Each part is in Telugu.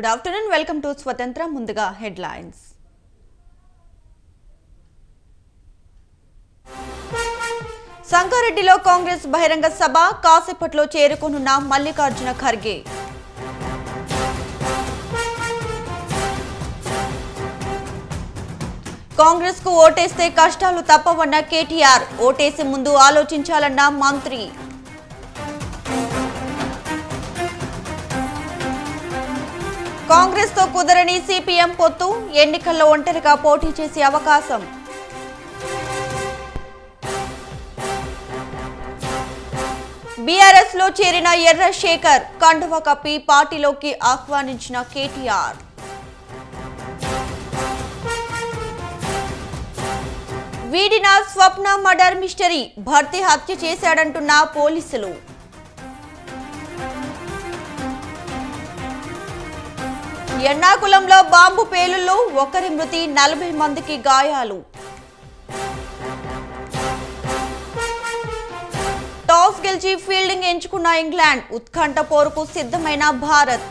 గుడ్ ఆఫ్టర్నూన్ వెల్కమ్ టు స్వతంత్ర ముందుగా హెడ్లైన్స్ సంగారెడ్డిలో కాంగ్రెస్ బహిరంగ సభ కాసేపట్లో చేరుకోనున్న మల్లికార్జున ఖర్గే కాంగ్రెస్ కు ఓటేస్తే కష్టాలు తప్పవన్న కేటీఆర్ ఓటేసే ముందు ఆలోచించాలన్న మంత్రి కాంగ్రెస్ తో కుదరని సిపిఎం పొత్తు ఎన్నికల్లో ఒంటరిగా పోటీ చేసే అవకాశం బీఆర్ఎస్ లో చేరిన ఎర్ర శేఖర్ కండువ కప్పి పార్టీలోకి ఆహ్వానించిన కేటీఆర్ వీడిన స్వప్న మర్డర్ మిస్టరీ భర్తీ హత్య చేశాడంటున్న పోలీసులు ఎర్నాకుళంలో బాంబు పేలుళ్ళు ఒకరి మృతి నలభై మందికి గాయాలు టాస్ గెలిచి ఫీల్డింగ్ ఎంచుకున్న ఇంగ్లాండ్ ఉత్కంఠ పోరుకు సిద్ధమైన భారత్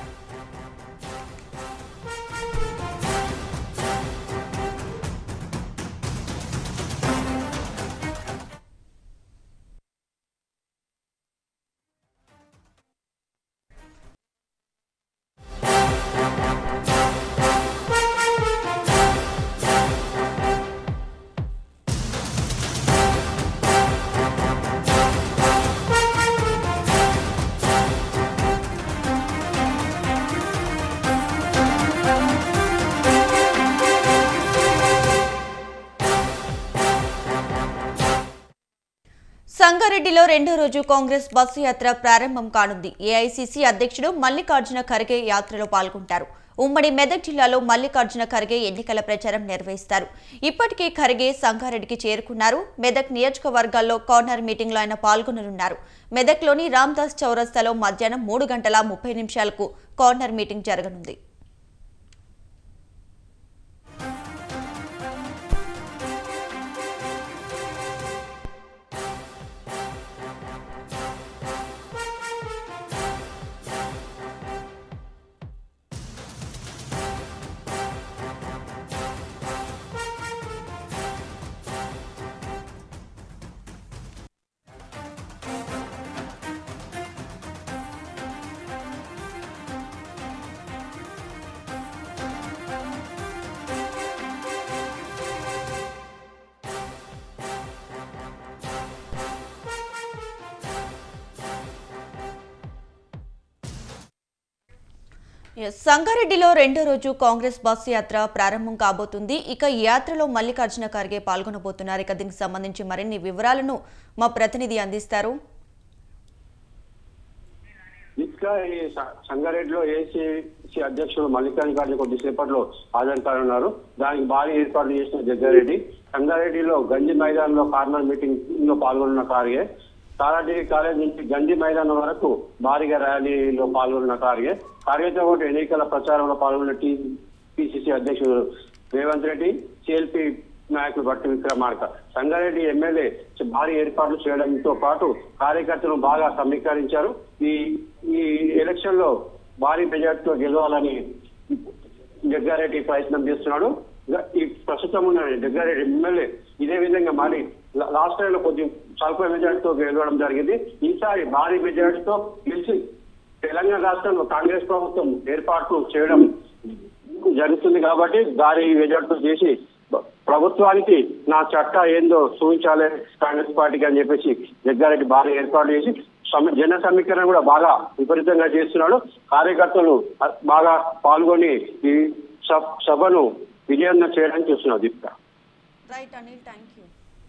సంగారెడ్డిలో రెండో రోజు కాంగ్రెస్ బస్సు యాత్ర ప్రారంభం కానుంది ఏఐసిసి అధ్యక్షుడు మల్లికార్జున ఖర్గే యాత్రలో పాల్గొంటారు ఉమ్మడి మెదక్ జిల్లాలో మల్లికార్జున ఖర్గే ఎన్నికల ప్రచారం నిర్వహిస్తారు ఇప్పటికే ఖర్గే సంగారెడ్డికి చేరుకున్నారు మెదక్ నియోజకవర్గాల్లో కార్నర్ మీటింగ్లో ఆయన పాల్గొననున్నారు మెదక్లోని రామ్దాస్ చౌరస్తాలో మధ్యాహ్నం మూడు గంటల ముప్పై నిమిషాలకు కార్నర్ మీటింగ్ జరగనుంది ఎస్, సంగారెడ్డిలో రెండో రోజు కాంగ్రెస్ బస్సు యాత్ర ప్రారంభం కాబోతుంది ఇక ఈ యాత్రలో మల్లికార్జున ఖర్గే పాల్గొనబోతున్నారు ఇక దీనికి సంబంధించి మరిన్ని వివరాలను మా ప్రతినిధి అందిస్తారు ఇంకా ఈ స- సంగారెడ్డిలో ఏసీసీ అధ్యక్షుడు మల్లికార్జున ఖార్గే కొద్దిసేపట్లో హాజరు కానున్నారు దానికి భారీ ఏర్పాట్లు చేసిన జగ్గారెడ్డి సంగారెడ్డిలో గంజి మైదాన్ లో కార్నర్ మీటింగ్ లో పాల్గొన్న ఖార్గే తారాడిగి కాలేజ్ నుంచి గంజి మైదానం వరకు భారీగా ర్యాలీలో పాల్గొన్న ఖార్గే ఖార్గేతో పాటు ఎన్నికల ప్రచారంలో పాల్గొన్న టీ పిసిసి అధ్యక్షుడు రేవంత్ రెడ్డి సిఎల్పి నాయకుడు భట్టి విక్రమార్క సంగారెడ్డి ఎమ్మెల్యే భారీ ఏర్పాట్లు చేయడంతో పాటు కార్యకర్తలను బాగా సమీకరించారు ఈ ఈ ఎలక్షన్ లో భారీ మెజార్టీతో గెలవాలని జగ్గారెడ్డి ప్రయత్నం చేస్తున్నాడు ఇక ఈ ప్రస్తుతం ఉన్న జగ్గారెడ్డి ఎమ్మెల్యే ఇదే విధంగా మరి లా- లాస్ట్ టైం లో కొద్ది స్వల్ప మెజార్టీతో గెలవడం జరిగింది ఈసారి భారీ మెజార్టీతో గెలిచి తెలంగాణ రాష్ట్రంలో కాంగ్రెస్ ప్రభుత్వం ఏర్పాటు చేయడం జరుగుతుంది కాబట్టి భారీ మెజార్టీతో చేసి బ- ప్రభుత్వానికి నా చట్ట ఏందో చూపించాలి కాంగ్రెస్ పార్టీకి అని చెప్పేసి జగ్గారెడ్డి భారీ ఏర్పాటు చేసి సమ- జన సమీకరణ కూడా బాగా విపరీతంగా చేస్తున్నాడు కార్యకర్తలు అ- బాగా పాల్గొని ఈ సభ- సభను విజయవంతం చేయడానికి చూస్తున్నాడు Deepika right Anil thank you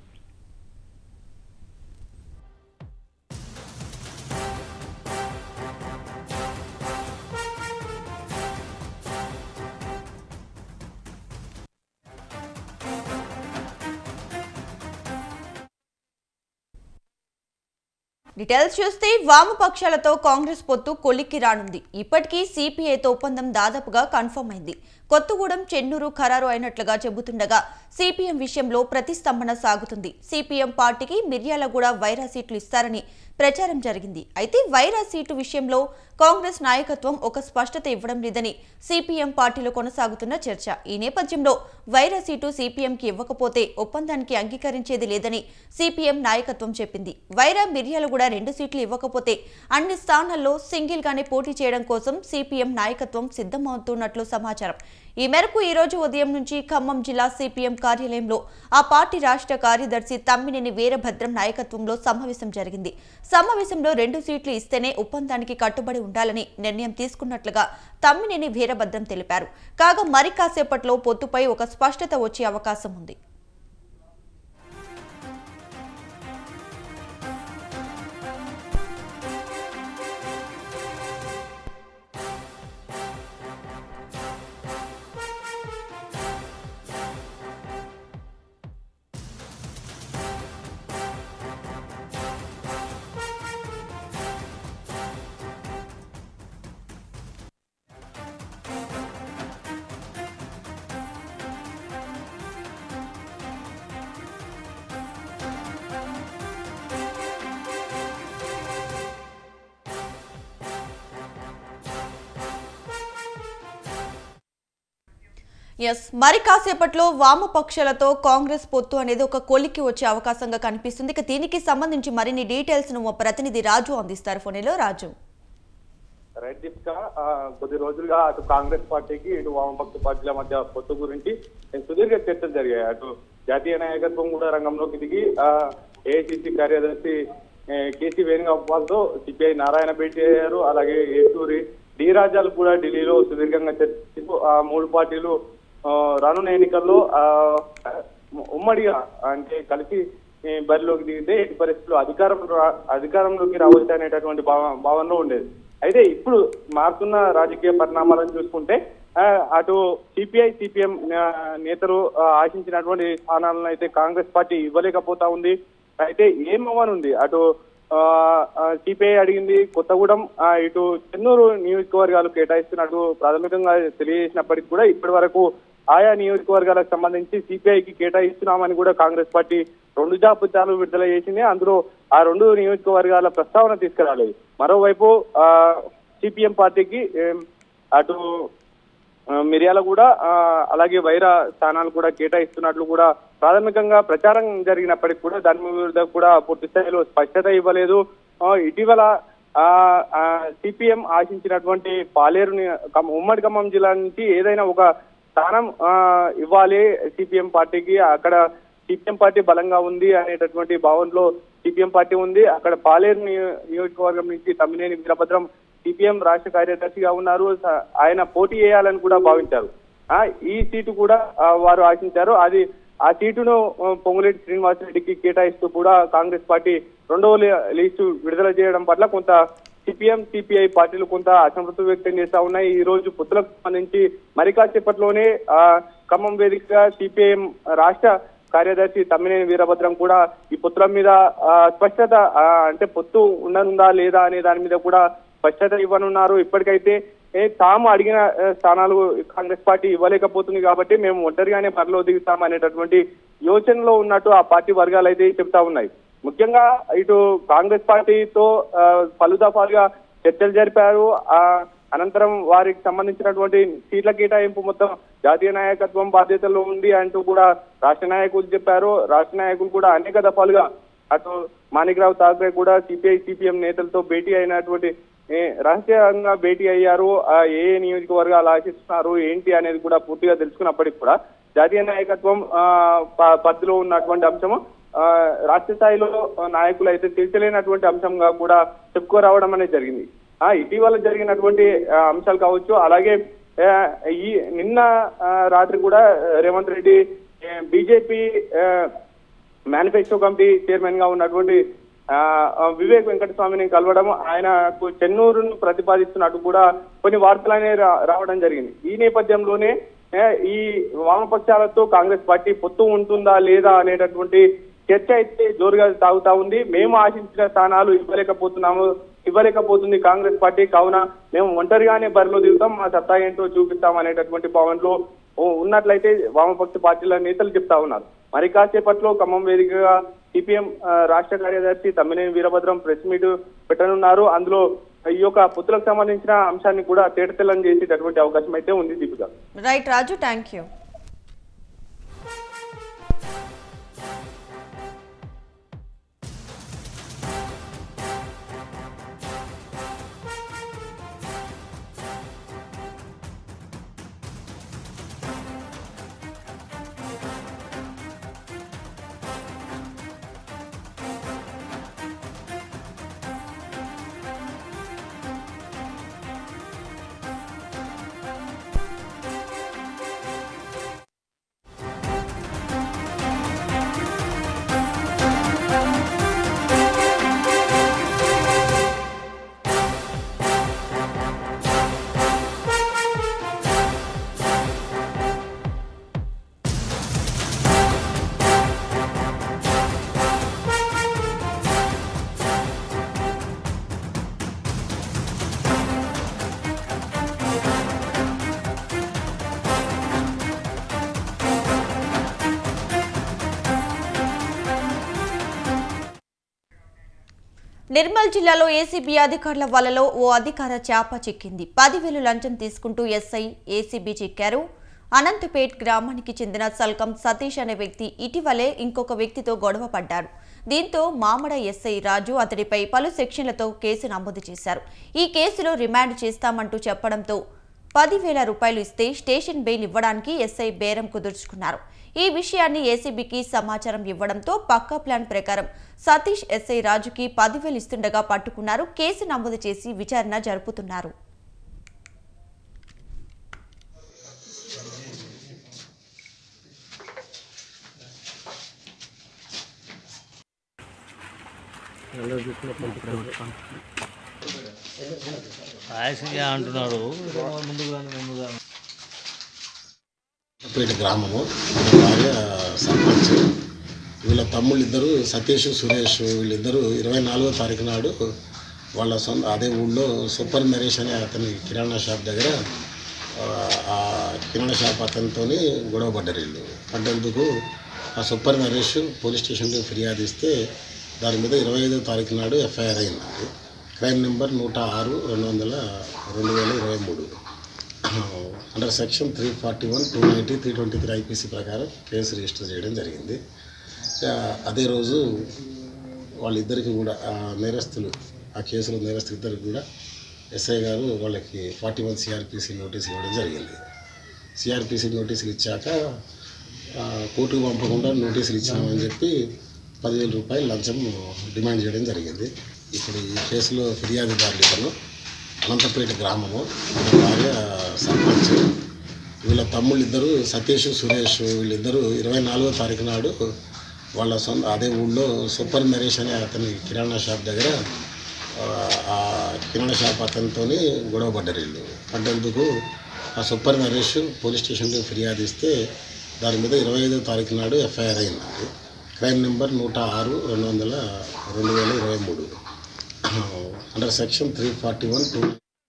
details చూస్తే వామపక్షాలతో కాంగ్రెస్ పొత్తు కొలిక్కి రానుంది ఇప్పటికీ సిపిఐతో ఒప్పందం దాదాపుగా కన్ఫర్మ్ అయింది కొత్తగూడెం చెన్నూరు ఖరారు అయినట్లుగా చెబుతుండగా సిపిఎం విషయంలో ప్రతిస్తంభన సాగుతుంది సిపిఎం పార్టీకి మిర్యాలగూడ వైరా సీట్లు ఇస్తారని ప్రచారం జరిగింది అయితే వైరా సీటు విషయంలో కాంగ్రెస్ నాయకత్వం ఒక స్పష్టత ఇవ్వడం లేదని సిపిఎం పార్టీలో కొనసాగుతున్న చర్చ ఈ నేపథ్యంలో వైరా సీటు సిపిఎంకి ఇవ్వకపోతే ఒప్పందానికి అంగీకరించేది లేదని సిపిఎం నాయకత్వం చెప్పింది వైరా మిర్యాలగూడ రెండు సీట్లు ఇవ్వకపోతే అన్ని స్థానాల్లో సింగిల్ గానే పోటీ చేయడం కోసం సిపిఎం నాయకత్వం సిద్ధమవుతున్నట్లు సమాచారం ఈ మేరకు ఈ రోజు ఉదయం నుంచి ఖమ్మం జిల్లా సిపిఎం కార్యాలయంలో ఆ పార్టీ రాష్ట్ర కార్యదర్శి తమ్మినేని వీరభద్రం నాయకత్వంలో సమావేశం జరిగింది సమావేశంలో రెండు సీట్లు ఇస్తేనే ఒప్పందానికి కట్టుబడి ఉండాలని నిర్ణయం తీసుకున్నట్లుగా తమ్మినేని వీరభద్రం తెలిపారు కాగా మరి కాసేపట్లో పొత్తుపై ఒక స్పష్టత వచ్చే అవకాశం ఉంది ఎస్ మరి కాసేపట్లో వామపక్షాలతో కాంగ్రెస్ పొత్తు అనేది ఒక కొలికి వచ్చే అవకాశంగా కనిపిస్తుంది ఇక దీనికి సంబంధించి మరిన్ని డీటెయిల్స్ ను మా ప్రతినిధి రాజు అందిస్తారు ఫోన్లో రాజు రైట్ దీపిక ఆ, కొద్ది రోజులుగా అటు కాంగ్రెస్ పార్టీకి ఇటు వామపక్ష పార్టీల మధ్య పొత్తు గురించి సుదీర్ఘ చర్చలు జరిగాయి అటు జాతీయ నాయకత్వం కూడా రంగంలోకి దిగి ఏఐసిసి కార్యదర్శి ఏ, కేసీ వేణుగోపాల్ తో సిపిఐ నారాయణ భేటీ అయ్యారు అలాగే ఏటూరి డి రాజాలు కూడా ఢిల్లీలో సుదీర్ఘంగా చర్చిస్తూ ఆ మూడు పార్టీలు ఆ, రానున్న ఎన్నికల్లో ఆ, ఉమ్మడిగా అంటే కలిసి ఈ బరిలోకి దిగితే ఎట్టి పరిస్థితుల్లో అధికారం రా- అధికారంలోకి రావచ్చు అనేటటువంటి భావ భావనలో ఉండేది అయితే ఇప్పుడు మారుతున్న రాజకీయ పరిణామాలను చూసుకుంటే ఆ, అటు సిపిఐ సిపిఎం నేతలు ఆ, ఆశించినటువంటి స్థానాలను అయితే కాంగ్రెస్ పార్టీ ఇవ్వలేకపోతా ఉంది అయితే ఏమవ్వనుంది అటు సిపిఐ అడిగింది కొత్తగూడెం ఆ, ఇటు చెన్నూరు నియోజకవర్గాలు కేటాయిస్తున్నట్టు ప్రాథమికంగా తెలియజేసినప్పటికీ కూడా ఇప్పటి వరకు ఆయా నియోజకవర్గాలకు సంబంధించి సిపిఐకి కేటాయిస్తున్నామని కూడా కాంగ్రెస్ పార్టీ రెండు జాబితాలు విడుదల చేసింది అందులో ఆ రెండు నియోజకవర్గాల ప్రస్తావన తీసుకురాలేదు మరోవైపు ఆ సిపిఎం పార్టీకి ఏం, అటు ఆ, మిర్యాల కూడా ఆ, అలాగే వైరా స్థానాలు కూడా కేటాయిస్తున్నట్లు కూడా ప్రాథమికంగా ప్రచారం జరిగినప్పటికీ కూడా దాని మీద కూడా పూర్తి స్థాయిలో స్పష్టత ఇవ్వలేదు ఆ, ఇటీవల సిపిఎం ఆశించినటువంటి పాలేరు ని- ఖమ్మం- ఉమ్మడి ఖమ్మం జిల్లా నుంచి ఏదైనా ఒక స్థానం ఆ, ఇవ్వాలి సిపిఎం పార్టీకి అక్కడ సిపిఎం పార్టీ బలంగా ఉంది అనేటటువంటి భావనలో సిపిఎం పార్టీ ఉంది అక్కడ పాలేరు నియో- నియోజకవర్గం నుంచి తమ్మినేని వీరభద్రం సిపిఎం రాష్ట్ర కార్యదర్శిగా ఉన్నారు స- ఆయన పోటీ చేయాలని కూడా భావించారు ఆ ఈ సీటు కూడా ఆ, వారు ఆశించారు అది ఆ సీటును ఆ, పొంగులేటి శ్రీనివాసరెడ్డికి కేటాయిస్తూ కూడా కాంగ్రెస్ పార్టీ రెండవ లీ- లిస్టు విడుదల చేయడం పట్ల కొంత సిపిఎం సిపిఐ పార్టీలు కొంత అసంతృప్తి వ్యక్తం చేస్తా ఉన్నాయి ఈ రోజు పొత్తులకు సంబంధించి మరి కాసేపట్లోనే ఆ ఖమ్మం వేదికగా సిపిఐఎం రాష్ట్ర కార్యదర్శి తమ్మినేని వీరభద్రం కూడా ఈ పొత్తుల మీద ఆ, స్పష్టత ఆ, అంటే పొత్తు ఉండనుందా లేదా అనే దాని మీద కూడా స్పష్టత ఇవ్వనున్నారు ఇప్పటికైతే ఏ, తాము అడిగిన ఆ, స్థానాలు కాంగ్రెస్ పార్టీ ఇవ్వలేకపోతుంది కాబట్టి మేము ఒంటరిగానే బరిలో దిగుతాం అనేటటువంటి యోచనలో ఉన్నట్టు ఆ పార్టీ వర్గాలు అయితే చెప్తా ఉన్నాయి ముఖ్యంగా ఇటు కాంగ్రెస్ పార్టీతో ఆ, పలు దఫాలుగా చర్చలు జరిపారు ఆ అనంతరం వారికి సంబంధించినటువంటి సీట్ల కేటాయింపు మొత్తం జాతీయ నాయకత్వం బాధ్యతలో ఉంది అంటూ కూడా రాష్ట్ర నాయకులు చెప్పారు రాష్ట్ర నాయకులు కూడా అనేక దఫాలుగా అటు మాణిక్రావు ఠాక్రే కూడా సిపిఐ సిపిఎం నేతలతో భేటీ అయినటువంటి ఏ, రహస్యంగా భేటీ అయ్యారు ఆ, ఏ ఏ నియోజకవర్గాలు ఆశిస్తున్నారు ఏంటి అనేది కూడా పూర్తిగా తెలుసుకున్నప్పటికీ కూడా జాతీయ నాయకత్వం ఆ, ప- పరిధిలో ఉన్నటువంటి అంశము ఆ, రాష్ట్ర స్థాయిలో నాయకులు అయితే తెలియలేనటువంటి అంశంగా కూడా చెప్పుకోరావడం అనేది జరిగింది ఆ ఇటీవల జరిగినటువంటి ఆ, అంశాలు కావచ్చు అలాగే ఆ, ఈ నిన్న ఆ, రాత్రి కూడా Revanth Reddy BJP manifesto committee chairman గా ఉన్నటువంటి ఆ, ఆ, వివేక్ వెంకటస్వామిని కలవడం ఆయనకు చెన్నూరును ప్రతిపాదిస్తున్నట్టు కూడా కొన్ని వార్తలు అనేవి రా- రావడం జరిగింది ఈ నేపథ్యంలోనే ఏ, ఈ వామపక్షాలతో కాంగ్రెస్ పార్టీ పొత్తు ఉంటుందా లేదా అనేటటువంటి చర్చ అయితే జోరుగా సాగుతా ఉంది మేము ఆశించిన స్థానాలు ఇవ్వలేకపోతున్నాము ఇవ్వలేకపోతుంది కాంగ్రెస్ పార్టీ కావున మేము ఒంటరిగానే బరిలో దిగుతాం మా సత్తా ఏంటో చూపిస్తాం అనేటటువంటి భావనలో ఓ ఉన్నట్లయితే వామపక్ష పార్టీల నేతలు చెప్తా ఉన్నారు మరి కాసేపట్లో ఖమ్మం వేదికగా సిపిఎం రాష్ట్ర కార్యదర్శి తమ్మినేని వీరభద్రం ప్రెస్ మీట్ పెట్టనున్నారు అందులో ఈ యొక్క పొత్తులకు సంబంధించిన అంశాన్ని కూడా తేటతెల్లం చేసేటటువంటి అవకాశం అయితే ఉంది Deepika right Raju thank you Nirmal జిల్లాలో ఏసీబీ అధికారుల వలలో ఓ అధికార చేప చిక్కింది పదివేలు లంచం తీసుకుంటూ ఎస్ఐ ఏసీబీ చిక్కారు అనంతపేట్ గ్రామానికి చెందిన సల్కం సతీష్ అనే వ్యక్తి ఇటీవలే ఇంకొక వ్యక్తితో గొడవ పడ్డారు దీంతో మామడ ఎస్ఐ రాజు అతడిపై పలు సెక్షన్లతో కేసు నమోదు చేశారు ఈ కేసులో రిమాండ్ చేస్తామంటూ చెప్పడంతో పదివేల రూపాయలు ఇస్తే స్టేషన్ బెయిల్ ఇవ్వడానికి ఎస్ఐ బేరం కుదుర్చుకున్నారు ఈ విషయాన్ని ఏసీబీకి సమాచారం ఇవ్వడంతో పక్కా ప్లాన్ ప్రకారం సతీష్ ఎస్ఐ రాజుకి పదివేలు ఇస్తుండగా పట్టుకున్నారు కేసు నమోదు చేసి విచారణ జరుపుతున్నారు ఆయాసంగా అంటున్నాడు ముందుగా ముందుగా పేట గ్రామము వీళ్ళ భార్య సర్పంచ్ వీళ్ళ తమ్ముళ్ళు ఇద్దరు సతీష్ సురేష్ వీళ్ళిద్దరూ ఇరవై నాలుగో తారీఖు నాడు వాళ్ళ సొంత అదే ఊళ్ళో సూపర్ నరేష్ అనే అతని కిరాణా షాప్ దగ్గర ఆ, ఆ కిరాణా షాప్ అతనితో గొడవ పడ్డారు వీళ్ళు పడ్డందుకు ఆ సూపర్ నరేష్ పోలీస్ స్టేషన్లో ఫిర్యాదు ఇస్తే దాని మీద ఇరవై ఐదో తారీఖు నాడు ఎఫ్ఐఆర్ అయిందండి క్రైమ్ నెంబర్ నూట ఆరు రెండు వందల రెండు వేల ఇరవై మూడు under section three forty one two ninety three twenty three IPC ప్రకారం కేసు రిజిస్టర్ చేయడం జరిగింది ఆ, అదే రోజు వాళ్ళిద్దరికి కూడా ఆ నేరస్తులు ఆ కేసులో నేరస్తులు ఇద్దరికి కూడా ఎస్ఐ గారు వాళ్ళకి ఫార్టీ వన్ సిఆర్పిసి నోటీస్ ఇవ్వడం జరిగింది సిఆర్పిసి నోటీసులు ఇచ్చాక ఆ, కోర్టుకు పంపకుండా నోటీసులు ఇచ్చినామని చెప్పి పదివేల రూపాయలు లంచం డిమాండ్ చేయడం జరిగింది ఇప్పుడు ఈ కేసులో ఫిర్యాదుదారులు ఇతను అనంతపేట గ్రామము వీళ్ళ భార్య సర్పంచ్ వీళ్ళ తమ్ముళ్ళు ఇద్దరు సతీష్ సురేష్ వీళ్ళిద్దరూ ఇరవై నాలుగో తారీఖు నాడు వాళ్ళ సొంత అదే ఊళ్ళో సూపర్ నరేష్ అనే అతని కిరాణా షాప్ దగ్గర ఆ, ఆ కిరాణా షాప్ అతనితో గొడవ పడ్డారు వీళ్ళు పడ్డందుకు ఆ సూపర్ నరేష్ పోలీస్ స్టేషన్లో ఫిర్యాదు ఇస్తే దాని మీద ఇరవై ఐదో తారీఖు నాడు ఎఫ్ఐఆర్ అయిందండి క్రైమ్ నెంబర్ నూట ఆరు రెండు వందల రెండు వేల ఇరవై మూడు under section three forty one two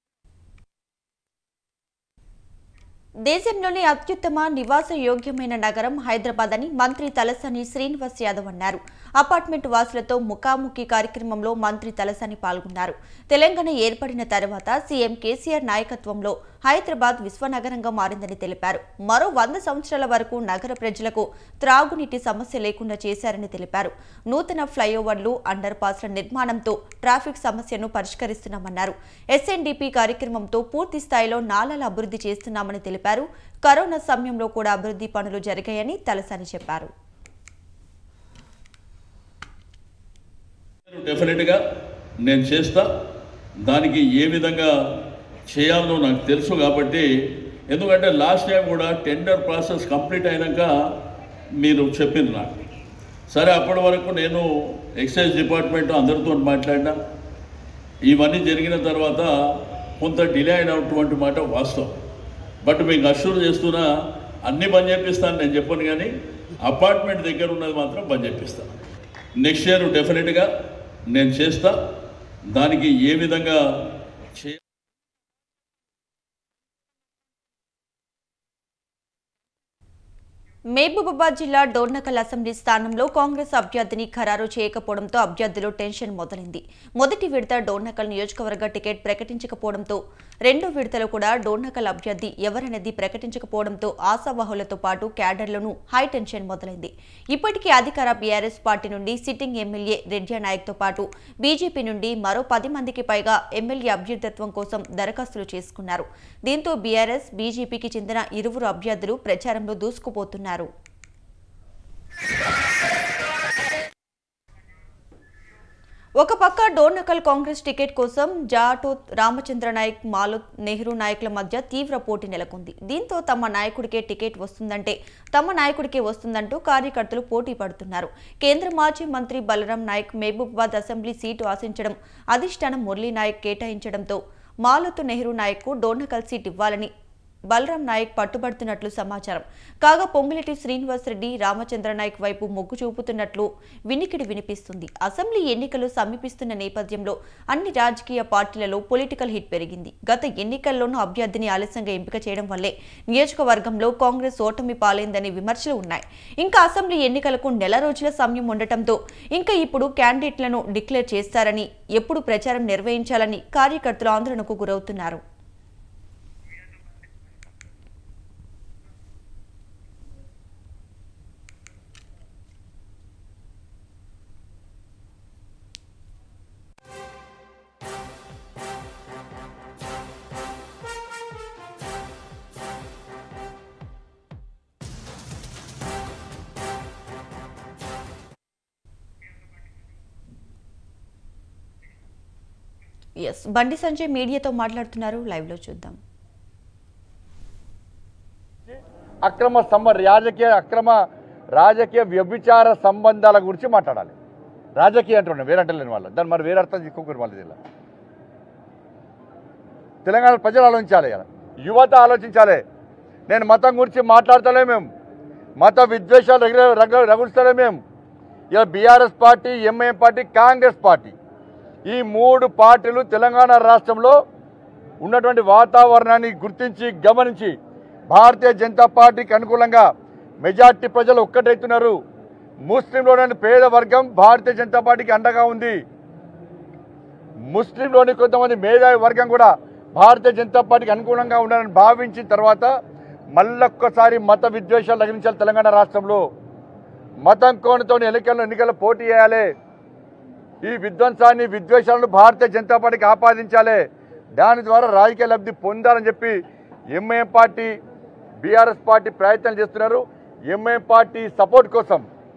దేశంలోని అత్యుత్తమ నివాస యోగ్యమైన నగరం హైదరాబాద్ అని మంత్రి తలసాని శ్రీనివాస్ యాదవ్ అన్నారు అపార్ట్మెంట్ వాసులతో ముఖాముఖి కార్యక్రమంలో మంత్రి తలసాని పాల్గొన్నారు తెలంగాణ ఏర్పడిన తర్వాత సీఎం కేసీఆర్ నాయకత్వంలో హైదరాబాద్ విశ్వనగరంగా మారిందని తెలిపారు మరో వంద సంవత్సరాల వరకు నగర ప్రజలకు త్రాగునీటి సమస్య లేకుండా చేశారని తెలిపారు నూతన ఫ్లైఓవర్లు అండర్ పాస్ల నిర్మాణంతో ట్రాఫిక్ సమస్యను పరిష్కరిస్తున్నామన్నారు ఎస్ఎన్డిపి కార్యక్రమంతో పూర్తి స్థాయిలో నాలాల అభివృద్ధి చేస్తున్నామని తెలిపారు కరోనా సమయంలో కూడా అభివృద్ధి పనులు జరిగాయని తలసాని చెప్పారు డెఫినెట్గా నేను చేస్తా దానికి ఏ విధంగా చేయాలో నాకు తెలుసు కాబట్టి ఎందుకంటే లాస్ట్ టైం కూడా టెండర్ ప్రాసెస్ కంప్లీట్ అయినాక మీరు చెప్పింది నాకు సరే అప్పటి వరకు నేను ఎక్సైజ్ డిపార్ట్మెంట్ అందరితో మాట్లాడినా ఇవన్నీ జరిగిన తర్వాత కొంత డిలే అయినటువంటి మాట వాస్తవం బట్ మీకు అష్యూర్ చేస్తున్నా అన్నీ బంద్ చేపిస్తాను నేను చెప్పను కానీ అపార్ట్మెంట్ దగ్గర ఉన్నది మాత్రం బంద్ చేపిస్తాను నెక్స్ట్ ఇయర్ డెఫినెట్గా నేను చేస్తా దానికి ఏ విధంగా చే మహబూబాబాద్ జిల్లా డోర్నకల్ అసెంబ్లీ స్థానంలో కాంగ్రెస్ అభ్యర్థిని ఖరారు చేయకపోవడంతో అభ్యర్థులు టెన్షన్ మొదలైంది మొదటి విడత డోర్నకల్ నియోజకవర్గ టికెట్ ప్రకటించకపోవడంతో రెండో విడతలో కూడా డోర్నకల్ అభ్యర్థి ఎవరనేది ప్రకటించకపోవడంతో ఆశావాహులతో పాటు క్యాడర్లను హై టెన్షన్ మొదలైంది ఇప్పటికీ అధికార బీఆర్ఎస్ పార్టీ నుండి సిట్టింగ్ ఎమ్మెల్యే రెడ్డి నాయక్తో పాటు బీజేపీ నుండి మరో పది మందికి పైగా ఎమ్మెల్యే అభ్యర్థిత్వం కోసం దరఖాస్తులు చేసుకున్నారు దీంతో బీఆర్ఎస్ బీజేపీకి చెందిన ఇరువురు అభ్యర్థులు ప్రచారంలో దూసుకుపోతున్నారు ఒక పక్క డోర్నకల్ కాంగ్రెస్ టికెట్ కోసం జాటో రామచంద్ర నాయక్ మాలోత్ నెహ్రూ నాయకుల మధ్య తీవ్ర పోటీ నెలకొంది దీంతో తమ నాయకుడికే టికెట్ వస్తుందంటే తమ నాయకుడికే వస్తుందంటూ కార్యకర్తలు పోటీ పడుతున్నారు కేంద్ర మాజీ మంత్రి బలరాం నాయక్ మహబూబాబాద్ అసెంబ్లీ సీటు ఆశించడం అధిష్టానం మురళీ నాయక్ కేటాయించడంతో మాలోత్ నెహ్రూ నాయక్కు డోర్నకల్ సీట్ ఇవ్వాలని బలరాం నాయక్ పట్టుబడుతున్నట్లు సమాచారం కాగా పొంగులేటి శ్రీనివాస్ రెడ్డి రామచంద్ర నాయక్ వైపు మొగ్గు చూపుతున్నట్లు వినికిడి వినిపిస్తుంది అసెంబ్లీ ఎన్నికలు సమీపిస్తున్న నేపథ్యంలో అన్ని రాజకీయ పార్టీలలో పొలిటికల్ హిట్ పెరిగింది గత ఎన్నికల్లోనూ అభ్యర్థిని ఆలస్యంగా ఎంపిక చేయడం వల్లే నియోజకవర్గంలో కాంగ్రెస్ ఓటమి పాలైందనే విమర్శలు ఉన్నాయి ఇంకా అసెంబ్లీ ఎన్నికలకు నెల రోజుల సమయం ఉండటంతో ఇంకా ఇప్పుడు క్యాండిడేట్లను డిక్లేర్ చేస్తారని ఎప్పుడు ప్రచారం నిర్వహించాలని కార్యకర్తలు ఆందోళనకు గురవుతున్నారు ఎస్ బండి సంజయ్ మీడియాతో మాట్లాడుతున్నారు లైవ్ లో చూద్దాం అక్రమ సంబ రాజకీయ అక్రమ రాజకీయ వ్యభిచార సంబంధాల గురించి మాట్లాడాలి రాజకీయ అంటున్నాను వేరే అంటలేని వాళ్ళు దాన్ని మరి వేరే అర్థం తీసుకోకూడదు మళ్ళీ ఇలా తెలంగాణ ప్రజలు ఆలోచించాలి ఇలా యువత ఆలోచించాలి నేను మతం గురించి మాట్లాడతలే మేము మత విద్వేషాలు రగిల రగ రగులుస్తలే మేము ఇలా BRS party MIM party Congress party ఈ మూడు పార్టీలు తెలంగాణ రాష్ట్రంలో ఉన్నటువంటి వాతావరణాన్ని గుర్తించి గమనించి భారతీయ జనతా పార్టీకి అనుకూలంగా మెజార్టీ ప్రజలు ఒక్కటైతున్నారు ముస్లింలోని పేద వర్గం భారతీయ జనతా పార్టీకి అండగా ఉంది ముస్లింలోని కొంతమంది మేధావి వర్గం కూడా భారతీయ జనతా పార్టీకి అనుకూలంగా ఉండాలని భావించిన తర్వాత మళ్ళొక్కసారి మత విద్వేషాలు తగిలించాలి తెలంగాణ రాష్ట్రంలో మతం కోణతో ఎన్నికల్లో ఎన్నికల్లో పోటీ చేయాలి ఈ విధ్వంసాన్ని విద్వేషాలను భారతీయ జనతా పార్టీకి ఆపాదించాలి దాని ద్వారా రాజకీయ లబ్ధి పొందాలని చెప్పి ఎంఐఎం పార్టీ బీఆర్ఎస్ పార్టీ ప్రయత్నం చేస్తున్నారు ఎంఐఎం పార్టీ సపోర్ట్ కోసం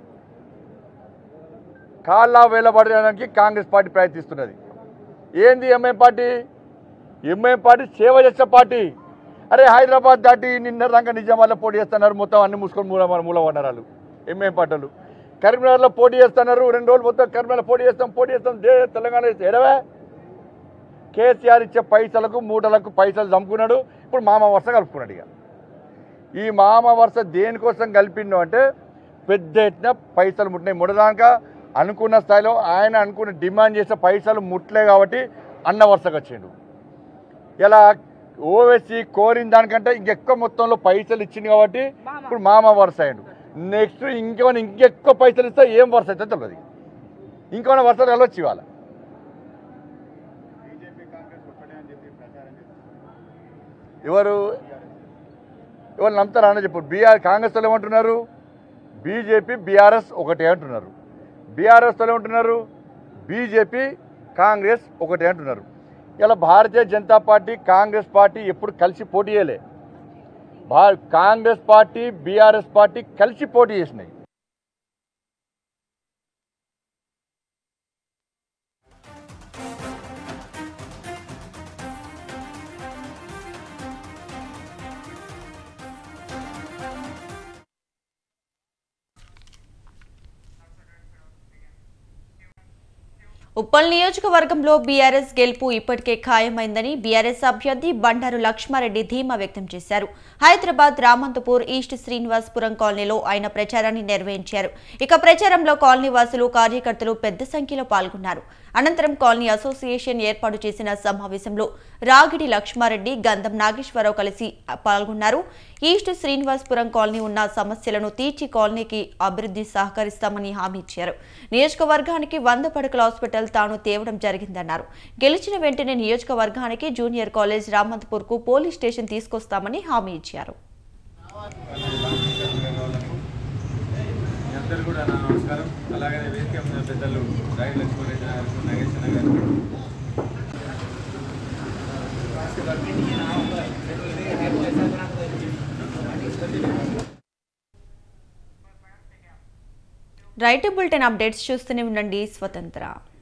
కాళ్ళ వేలబడడానికి కాంగ్రెస్ పార్టీ ప్రయత్నిస్తున్నది ఏంది ఎంఐఎం పార్టీ ఎంఐఎం పార్టీ సేవ చేసే పార్టీ అరే హైదరాబాద్ దాటి నిన్న రంగ నిజామాబాద్లో పోటీ చేస్తున్నారు మొత్తం అన్ని మూసుకొని మూల మూల వనరాలు ఎంఐఎం పార్టీలు కరీంనగర్లో పోటీ చేస్తున్నారు రెండు రోజులు మొత్తం కరీంనగర్లో పోటీ చేస్తాం పోటీ చేస్తాం దే తెలంగాణ ఎడవే కేసీఆర్ ఇచ్చే పైసలకు మూటలకు పైసలు చంపుకున్నాడు ఇప్పుడు మామ వరుస కలుపుకున్నాడు ఇక ఈ మామ వరుస దేనికోసం కలిపిండు అంటే పెద్ద ఎత్తున పైసలు ముట్టినాయి ముడదాక అనుకున్న స్థాయిలో ఆయన అనుకున్న డిమాండ్ చేసే పైసలు ముట్టలే కాబట్టి అన్న వరుసకు వచ్చిండు ఇలా ఓవేసి కోరిన దానికంటే ఇంకెక్కువ మొత్తంలో పైసలు ఇచ్చింది కాబట్టి ఇప్పుడు మామ వరుస అయ్యాడు నెక్స్ట్ ఇంకేమైనా ఇంకెక్కువ పైసలు ఇస్తే ఏం వరుస అయితే తెలియదు ఇంకేమైనా వరుసలు వెళ్ళొచ్చు ఇవాళ ఎవరు ఎవరు నమ్ముతారా అని చెప్పు బీఆర్ కాంగ్రెస్ వాళ్ళు ఏమంటున్నారు బీజేపీ బీఆర్ఎస్ ఒకటే అంటున్నారు బీఆర్ఎస్ వాళ్ళు ఏమంటున్నారు బీజేపీ కాంగ్రెస్ ఒకటే అంటున్నారు ఇలా భారతీయ జనతా పార్టీ కాంగ్రెస్ పార్టీ ఎప్పుడు కలిసి పోటీ చేయలే భా కాంగ్రెస్ పార్టీ బీఆర్ఎస్ పార్టీ కలిసి పోటీ చేసినాయి ఉప్పల్ నియోజకవర్గంలో బీఆర్ఎస్ గెలుపు ఇప్పటికే ఖాయమైందని బీఆర్ఎస్ అభ్యర్థి బండారు లక్ష్మారెడ్డి ధీమా వ్యక్తం చేశారు హైదరాబాద్ రామంతపూర్ ఈస్ట్ శ్రీనివాస్పురం కాలనీలో ఆయన ప్రచారాన్ని నిర్వహించారు ఇక ప్రచారంలో కాలనీ వాసులు కార్యకర్తలు పెద్ద సంఖ్యలో పాల్గొన్నారు అనంతరం కాలనీ అసోసియేషన్ ఏర్పాటు చేసిన సమావేశంలో రాగిడి లక్ష్మారెడ్డి గంధం నాగేశ్వరరావు కలిసి పాల్గొన్నారు ఈస్ట్ శ్రీనివాసపురం కాలనీ ఉన్న సమస్యలను తీర్చి కాలనీకి అభివృద్ధి సహకరిస్తామని హామీ ఇచ్చారు నియోజకవర్గానికి వంద పడకల హాస్పిటల్ తాను తేవడం జరిగిందన్నారు గెలిచిన వెంటనే నియోజకవర్గానికి జూనియర్ కాలేజ్ రామంతపూర్కు పోలీస్ స్టేషన్ తీసుకొస్తామని హామీ ఇచ్చారు మీ అందరూ కూడా నా నమస్కారం అలాగే వేదిక మీద పెద్దలు రాయి లక్ష్మణరెడ్డి గారు నాగేశ్వర గారు రైట్ బులెటిన్ అప్డేట్స్ చూస్తూనే ఉండండి స్వతంత్ర